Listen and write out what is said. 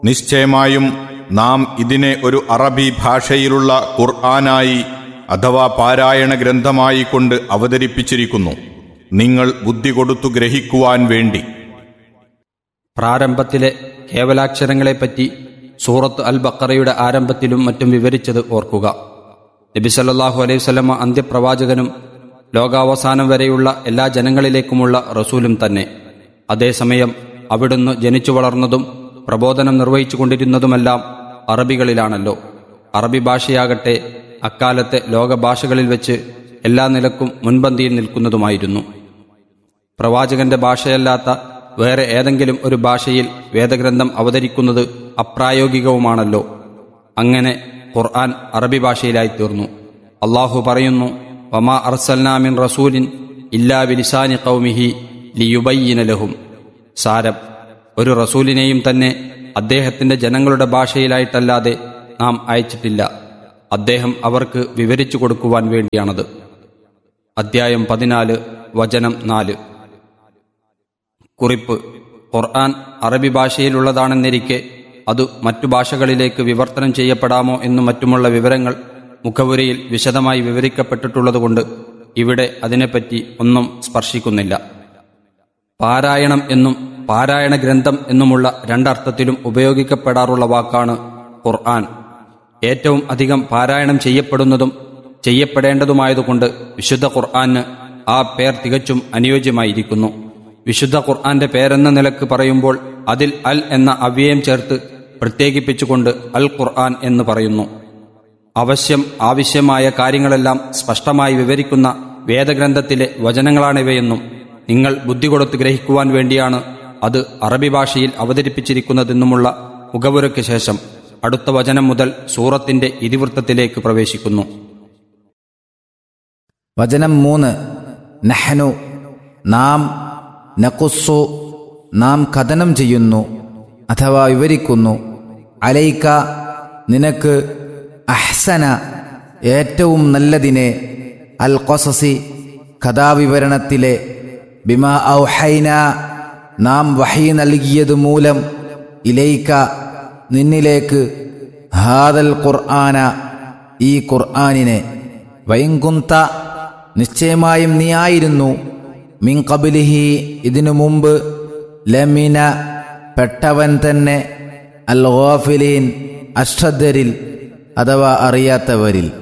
നിശ്ചയമായും നാം ഇതിനെ ഒരു അറബി ഭാഷയിലുള്ള ഖുർആനായി അഥവാ പാരായണ ഗ്രന്ഥമായി കൊണ്ട് അവതരിപ്പിച്ചിരിക്കുന്നു നിങ്ങൾ ബുദ്ധി കൊടുത്തു ഗ്രഹിക്കുവാൻ വേണ്ടി പ്രാരംഭത്തിലെ കേവലാക്ഷരങ്ങളെപ്പറ്റി സൂറത്ത് അൽ ബക്കറയുടെ ആരംഭത്തിലും മറ്റും വിവരിച്ചത് ഓർക്കുക നബി സല്ലല്ലാഹു അലൈഹി വസല്ലമ അന്ത്യപ്രവാചകനും ലോകാവസാനം വരെയുള്ള എല്ലാ ജനങ്ങളിലേക്കുമുള്ള റസൂലും തന്നെ അതേസമയം അവിടുന്ന് ജനിച്ചു വളർന്നതും പ്രബോധനം നിർവഹിച്ചു കൊണ്ടിരുന്നതുമെല്ലാം അറബികളിലാണല്ലോ അറബി ഭാഷയാകട്ടെ അക്കാലത്തെ ലോകഭാഷകളിൽ വെച്ച് എല്ലാ നിലക്കും മുൻപന്തിയിൽ നിൽക്കുന്നതുമായിരുന്നു പ്രവാചകന്റെ ഭാഷയല്ലാത്ത വേറെ ഏതെങ്കിലും ഒരു ഭാഷയിൽ വേദഗ്രന്ഥം അവതരിക്കുന്നത് അപ്രായോഗികവുമാണല്ലോ അങ്ങനെ ഖുർആൻ അറബി ഭാഷയിലായി തീർന്നു അള്ളാഹു പറയുന്നു വമാ അർസൽനാമിൻ റസൂലിൻ ഇല്ലാ ബിലിസാനി കൗമിഹി ലിയുബയ്യിന ലഹും സാരം ഒരു റസൂലിനെയും തന്നെ അദ്ദേഹത്തിന്റെ ജനങ്ങളുടെ ഭാഷയിലായിട്ടല്ലാതെ നാം അയച്ചിട്ടില്ല അദ്ദേഹം അവർക്ക് വിവരിച്ചു കൊടുക്കുവാൻ വേണ്ടിയാണത് അദ്ധ്യായം പതിനാല് വചനം നാല് കുറിപ്പ് ഖുർആൻ അറബി ഭാഷയിലുള്ളതാണെന്നിരിക്കെ അത് മറ്റു ഭാഷകളിലേക്ക് വിവർത്തനം ചെയ്യപ്പെടാമോ എന്നും മറ്റുമുള്ള വിവരങ്ങൾ മുഖവുരയിൽ വിശദമായി വിവരിക്കപ്പെട്ടിട്ടുള്ളതുകൊണ്ട് ഇവിടെ അതിനെപ്പറ്റി ഒന്നും സ്പർശിക്കുന്നില്ല പാരായണം എന്നും പാരായണ ഗ്രന്ഥം എന്നുമുള്ള രണ്ടർത്ഥത്തിലും ഉപയോഗിക്കപ്പെടാറുള്ള വാക്കാണ് ഖുർആൻ ഏറ്റവും അധികം പാരായണം ചെയ്യപ്പെടുന്നതും ചെയ്യപ്പെടേണ്ടതുമായതുകൊണ്ട് വിശുദ്ധ ഖുർആന് ആ പേർ തികച്ചും അനുയോജ്യമായിരിക്കുന്നു വിശുദ്ധ ഖുർആന്റെ പേരെന്ന നിലക്ക് പറയുമ്പോൾ അതിൽ അൽ എന്ന അവ്യയം ചേർത്ത് പ്രത്യേകിപ്പിച്ചുകൊണ്ട് അൽ ഖുർആൻ എന്ന് പറയുന്നു അവശ്യം ആവശ്യമായ കാര്യങ്ങളെല്ലാം സ്പഷ്ടമായി വിവരിക്കുന്ന വേദഗ്രന്ഥത്തിലെ വചനങ്ങളാണിവയെന്നും നിങ്ങൾ ബുദ്ധി കൊടുത്ത് ഗ്രഹിക്കുവാൻ വേണ്ടിയാണ് അത് അറബി ഭാഷയിൽ അവതരിപ്പിച്ചിരിക്കുന്നതെന്നുമുള്ള മുഖവുരയ്ക്ക് ശേഷം അടുത്ത വചനം മുതൽ സൂറത്തിന്റെ ഇതിവൃത്തത്തിലേക്ക് പ്രവേശിക്കുന്നു വചനം മൂന്ന് നഹ്നു നാം നഖുസ്സു നാം കഥനം ചെയ്യുന്നു അഥവാ വിവരിക്കുന്നു അലൈക്ക നിനക്ക് അഹ്സന ഏറ്റവും നല്ലതിനെ അൽ കൊസസി കഥാവിവരണത്തിലെ ബിമാ ഔഹൈന നാം വഹി നൽകിയത് മൂലം ഇലൈക്ക നിന്നിലേക്ക് ഹാദൽ ഖുർആന ഈ ഖുർആനിനെ വൈങ്കുന്ത നിശ്ചയമായും നീ ആയിരുന്നു മിൻ കബിലിഹി ഇതിനു മുമ്പ് ലമിന പെട്ടവൻ തന്നെ അൽ ഗോഫിലീൻ അശ്രദ്ധരിൽ അഥവാ അറിയാത്തവരിൽ